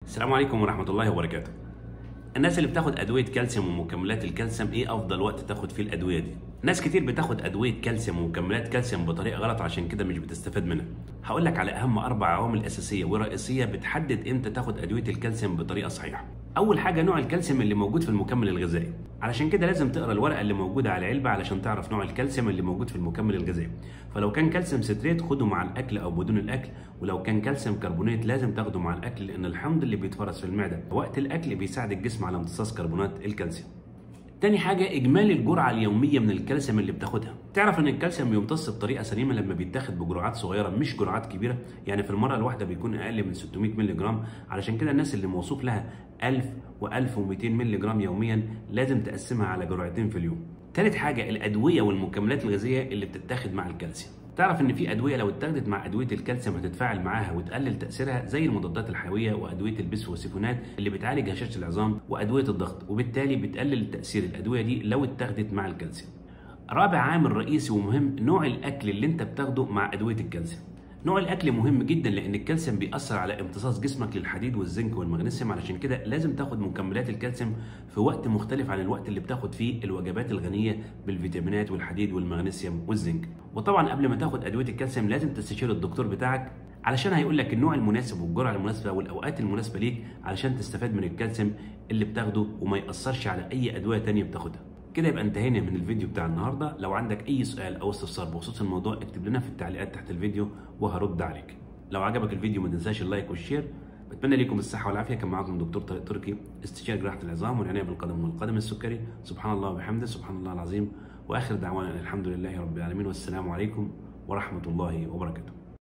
السلام عليكم ورحمة الله وبركاته. الناس اللي بتاخد أدوية كالسيوم ومكملات الكالسيوم إيه أفضل وقت تاخد فيه الأدوية دي؟ ناس كتير بتاخد أدوية كالسيوم ومكملات كالسيوم بطريقة غلط عشان كده مش بتستفاد منها. هقول لك على أهم أربع عوامل أساسية ورئيسية بتحدد إمتى تاخد أدوية الكالسيوم بطريقة صحيحة. أول حاجة نوع الكالسيوم اللي موجود في المكمل الغذائي. علشان كده لازم تقرا الورقة اللي موجودة على العلبة علشان تعرف نوع الكالسيوم اللي موجود في المكمل الغذائي. فلو كان كالسيوم ستريت خده مع الأكل أو بدون الأكل، ولو كان كالسيوم كربونات لازم تاخده مع الأكل لأن الحمض اللي بيتفرز في المعدة وقت الأكل بيساعد الجسم على امتصاص كربونات الكالسيوم. تاني حاجة إجمالي الجرعة اليومية من الكالسيوم اللي بتاخدها. تعرف إن الكالسيوم بيمتص بطريقة سليمة لما بيتاخد بجرعات صغيرة مش جرعات كبيرة، يعني في المرة الواحدة بيكون أقل من 600 مللي جرام، علشان كده الناس اللي موصوف لها 1000 و1200 مللي جرام يوميا لازم تقسمها على جرعتين في اليوم. تالت حاجة الأدوية والمكملات الغذائية اللي بتتاخد مع الكالسيوم. تعرف ان في ادويه لو اتاخدت مع ادويه الكالسيوم هتتفاعل معاها وتقلل تاثيرها زي المضادات الحيويه وادويه البسفوسيفونات اللي بتعالج هشاشه العظام وادويه الضغط وبالتالي بتقلل تاثير الادويه دي لو اتاخدت مع الكالسيوم. رابع عامل رئيسي ومهم نوع الاكل اللي انت بتاخده مع ادويه الكالسيوم. نوع الاكل مهم جدا لان الكالسيوم بيأثر على امتصاص جسمك للحديد والزنك والمغنيسيوم علشان كده لازم تاخد مكملات الكالسيوم في وقت مختلف عن الوقت اللي بتاخد فيه الوجبات الغنيه بالفيتامينات والحديد والمغنيسيوم والزنك وطبعا قبل ما تاخد ادويه الكالسيوم لازم تستشير الدكتور بتاعك علشان هيقول لك النوع المناسب والجرعه المناسبه والاوقات المناسبه ليك علشان تستفاد من الكالسيوم اللي بتاخده وما يأثرش على اي ادويه تانية بتاخدها كده يبقى انتهينا من الفيديو بتاع النهارده لو عندك اي سؤال او استفسار بخصوص الموضوع اكتب لنا في التعليقات تحت الفيديو وهرد عليك لو عجبك الفيديو ما تنساش اللايك والشير بتمنى لكم الصحه والعافيه كان معاكم دكتور طارق تركي استشاري جراحه العظام والعنايه بالقدم والقدم السكري سبحان الله وبحمده سبحان الله العظيم واخر دعوانا الحمد لله رب العالمين والسلام عليكم ورحمه الله وبركاته